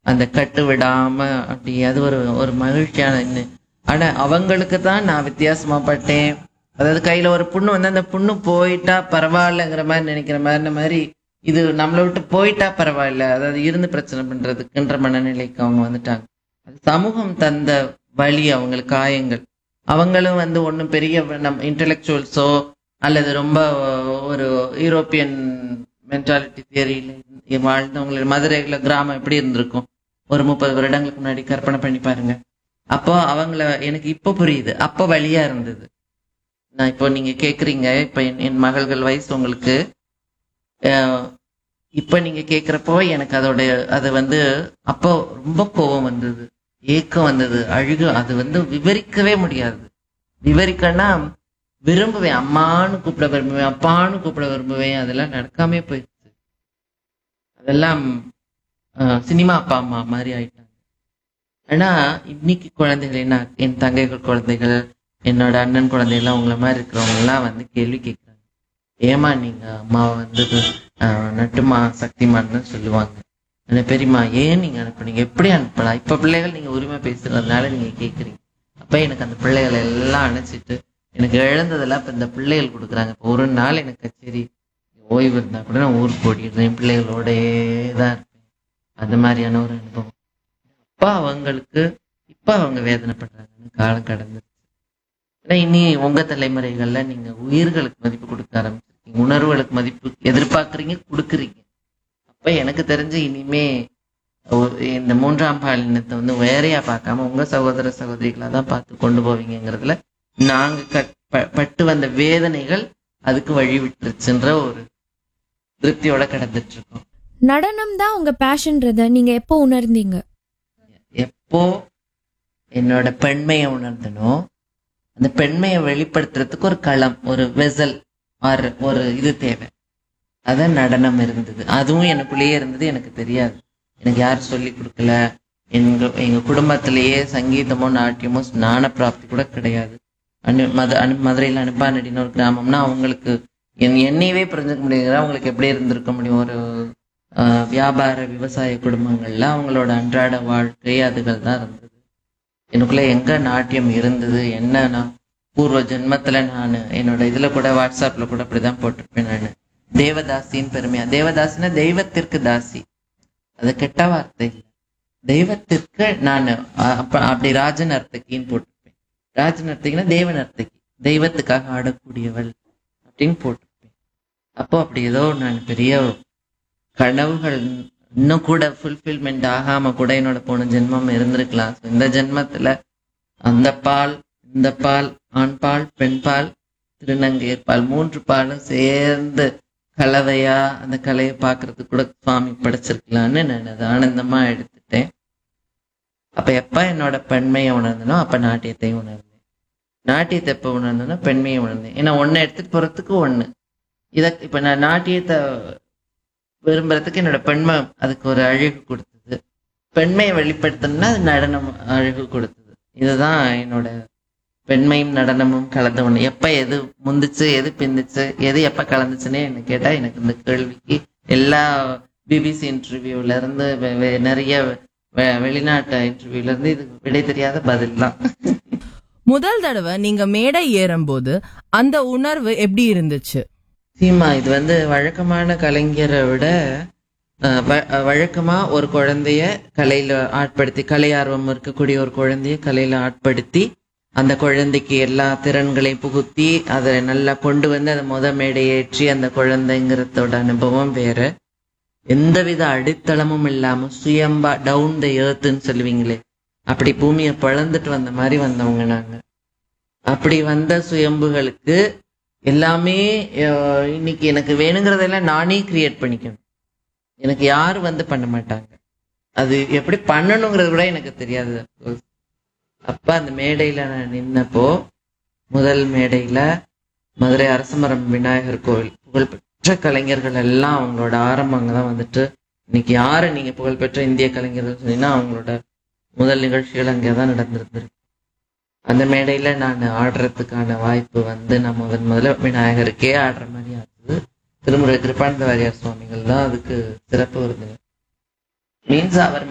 அந்த கட்டு விடாம அப்படி அது ஒரு ஒரு மகிழ்ச்சியான இது. ஆனா அவங்களுக்கு தான் நான் வித்தியாசமா பட்டேன் அதாவது கையில ஒரு புண்ணு வந்து அந்த புண்ணு போயிட்டா பரவாயில்லைங்கிற மாதிரி நினைக்கிற மாதிரி மாதிரி இது நம்மளை விட்டு போயிட்டா பரவாயில்ல அதாவது இருந்து பிரச்சனை பண்றதுக்குன்ற மனநிலைக்கு அவங்க வந்துட்டாங்க அது சமூகம் தந்த வழி அவங்களுக்கு காயங்கள் அவங்களும் வந்து ஒன்றும் பெரிய நம்ம இன்டெலெக்சுவல்ஸோ அல்லது ரொம்ப ஒரு யூரோப்பியன் மென்டாலிட்டி தியரியில வாழ்ந்தவங்கள மதுரையில கிராமம் எப்படி இருந்திருக்கும் ஒரு முப்பது வருடங்களுக்கு முன்னாடி கற்பனை பண்ணி பாருங்க அப்போ அவங்கள எனக்கு இப்போ புரியுது அப்போ வழியா இருந்தது நான் இப்போ நீங்க கேக்குறீங்க இப்ப என் என் மகள்கள் வயசு உங்களுக்கு அஹ், இப்ப நீங்க கேக்குறப்போ எனக்கு அதோட அது வந்து அப்போ ரொம்ப கோபம் வந்தது ஏக்கம் வந்தது அழுகு அது வந்து விவரிக்கவே முடியாது விவரிக்கன்னா விரும்புவேன் அம்மான்னு கூப்பிட விரும்புவேன் அப்பான்னு கூப்பிட விரும்புவேன் அதெல்லாம் நடக்காமே போயிடுச்சு அதெல்லாம் அஹ், சினிமா அப்பா அம்மா மாதிரி ஆயிட்டாங்க ஆனா இன்னைக்கு குழந்தைகள் என்ன என் தங்கைகள் குழந்தைகள் என்னோட அண்ணன் குழந்தைகள் உங்களை மாதிரி இருக்கிறவங்க எல்லாம் வந்து கேள்வி கேட்கறாங்க ஏமா நீங்க அம்மாவை வந்து அஹ், நட்டுமா சக்திமான்னு சொல்லுவாங்க அந்த பெரியம்மா ஏன் நீங்க அனுப்புனீங்க எப்படி அனுப்பலாம் இப்ப பிள்ளைகள் நீங்க உரிமை பேசுறதுனால நீங்க கேக்குறீங்க அப்ப எனக்கு அந்த பிள்ளைகளை எல்லாம் அணைச்சிட்டு எனக்கு இழந்ததெல்லாம் இப்ப இந்த பிள்ளைகள் கொடுக்குறாங்க இப்ப ஒரு நாள் எனக்கு கச்சேரி ஓய்வு இருந்தா கூட நான் ஊருக்கு ஓடிடுறேன் என் பிள்ளைகளோடயே தான் இருப்பேன் அந்த மாதிரியான ஒரு அனுபவம் அப்ப அவங்களுக்கு இப்ப அவங்க வேதனைப்படுறாங்கன்னு காலம் கடந்துருச்சு ஆனா இனி உங்க தலைமுறைகள்ல நீங்க உயிர்களுக்கு மதிப்பு கொடுக்க ஆரம்பிச்சிருக்கீங்க உணர்வுகளுக்கு மதிப்பு எதிர்பார்க்கறீங்க கொடுக்குறீங்க அப்ப எனக்கு தெரிஞ்சு இனிமே ஒரு- இந்த மூன்றாம் பாலினத்தை வந்து வேறையா பார்க்காம உங்க சகோதர சகோதரிகளா தான் பார்த்து கொண்டு போவீங்கங்கிறதுல நாங்க கட்- ப- பட்டு வந்த வேதனைகள் அதுக்கு வழி விட்டுருச்சுன்ற ஒரு திருப்தியோட கடந்துட்டு இருக்கோம் நடனம் தான் உங்க பேஷன்றத நீங்க எப்போ உணர்ந்தீங்க எப்போ என்னோட பெண்மையை உணர்ந்தனோ அந்த பெண்மையை வெளிப்படுத்துறதுக்கு ஒரு களம் ஒரு வெசல் ஆர் ஒரு இது தேவை அதான் நடனம் இருந்தது அதுவும் எனக்குள்ளேயே இருந்தது எனக்கு தெரியாது எனக்கு யாரும் சொல்லி கொடுக்கல எங்க எங்க குடும்பத்திலேயே சங்கீதமோ நாட்டியமோ ஞான பிராப்தி கூட கிடையாது அனு மத அனு மதுரையில் அனுப்பானடின்னு ஒரு கிராமம்னா அவங்களுக்கு என் என்னையவே புரிஞ்சுக்க முடியுங்கிற அவங்களுக்கு எப்படி இருந்திருக்க முடியும் ஒரு ஆஹ், வியாபார விவசாய குடும்பங்கள்ல அவங்களோட அன்றாட வாழ்க்கை அதுகள் தான் இருந்தது எனக்குள்ள எங்க நாட்டியம் இருந்தது என்ன நான் பூர்வ ஜென்மத்துல நான் என்னோட இதுல கூட வாட்ஸ்அப்ல கூட அப்படிதான் போட்டிருப்பேன் நான் தேவதாசின்னு பெருமையா தேவதாசினா தெய்வத்திற்கு தாசி அது கெட்ட வார்த்தை இல்லை தெய்வத்திற்கு நான் அப்ப அப்படி ராஜ நர்த்தகின்னு போட்டிருப்பேன் ராஜ நர்த்தகினா தேவ நர்த்தகி தெய்வத்துக்காக ஆடக்கூடியவள் அப்படின்னு போட்டிருப்பேன் அப்போ அப்படி ஏதோ நான் பெரிய கனவுகள் இன்னும் கூட ஃபுல்ஃபில்மெண்ட் ஆகாம கூட என்னோட போன ஜென்மம் இருந்திருக்கலாம் So, இந்த ஜென்மத்துல அந்த பால் இந்த பால் ஆண் பால் பெண் பால் திருநங்கையர் பால் மூன்று பாலும் சேர்ந்து கலவையா அந்த கலையை பார்க்கறதுக்கு கூட சுவாமி படைச்சிருக்கலான்னு நான் அதை ஆனந்தமா எடுத்துட்டேன் அப்ப எப்ப என்னோட பெண்மையை உணர்ந்தனோ அப்ப நாட்டியத்தை உணர்ந்தேன் நாட்டியத்தை எப்ப உணர்ந்தனோ பெண்மையை உணர்ந்தேன் ஏன்னா ஒண்ணு எடுத்துட்டு போறதுக்கு ஒண்ணு இத இப்ப நான் நாட்டியத்தை விரும்புறதுக்கு என்னோட பெண்மை அதுக்கு ஒரு அழகு கொடுத்தது பெண்மையை வெளிப்படுத்தணும்னா அது நடனம் அழகு கொடுத்தது இதுதான் என்னோட பெண்மையும் நடனமும் கலந்த ஒண்ணு எப்ப எது முந்துச்சு எது பிந்துச்சு எது எப்ப கலந்துச்சுன்னே என்ன கேட்டா எனக்கு இந்த கேள்விக்கு எல்லா பிபிசி இன்டர்வியூல இருந்து வெ- வெ- நிறைய வெ- வெளிநாட்டு இன்டர்வியூல இருந்து இது விடை தெரியாத பதில் தான் முதல் தடவை நீங்க மேடை ஏறும்போது அந்த உணர்வு எப்படி இருந்துச்சு சீமா இது வந்து வழக்கமான கலைஞரை விட அஹ், வ- அஹ், வழக்கமா ஒரு குழந்தைய கலையில ஆட்படுத்தி கலை ஆர்வம் இருக்கக்கூடிய ஒரு குழந்தைய கலையில ஆட்படுத்தி அந்த குழந்தைக்கு எல்லா திறன்களையும் புகுத்தி அதை நல்லா கொண்டு வந்து அதை முத மேடை ஏற்றி அந்த குழந்தைங்கிறதோட அனுபவம் வேற எந்தவித அடித்தளமும் இல்லாம சுயம்பா டவுன் த ஏர்த்துன்னு சொல்லுவீங்களே அப்படி பூமியை பிளந்துட்டு வந்த மாதிரி வந்தவங்க நாங்க அப்படி வந்த சுயம்புகளுக்கு எல்லாமே அஹ், இன்னைக்கு எனக்கு வேணுங்கிறதெல்லாம் நானே கிரியேட் பண்ணிக்கணும் எனக்கு யாரும் வந்து பண்ண மாட்டாங்க அது எப்படி பண்ணணுங்கிறது கூட எனக்கு தெரியாது அப்ப அந்த மேடையில நான் நின்னப்போ முதல் மேடையில மதுரை அரசமரம் விநாயகர் கோவில் புகழ்பெற்ற கலைஞர்கள் எல்லாம் அவங்களோட ஆரம்பம் அங்கதான் வந்துட்டு இன்னைக்கு யாரை நீங்க புகழ்பெற்ற இந்திய கலைஞர்கள் சொன்னீங்கன்னா அவங்களோட முதல் நிகழ்ச்சிகள் அங்கேதான் நடந்திருந்திருக்கு அந்த மேடையில நான் ஆடுறதுக்கான வாய்ப்பு வந்து நான் முதன் முதல்ல விநாயகருக்கே ஆடுற மாதிரி ஆகுது திருமுறை கிருப்பானந்த வாரியார் சுவாமிகள் தான் அதுக்கு சிறப்பு விருதுங்க மீன்ஸ் அவர்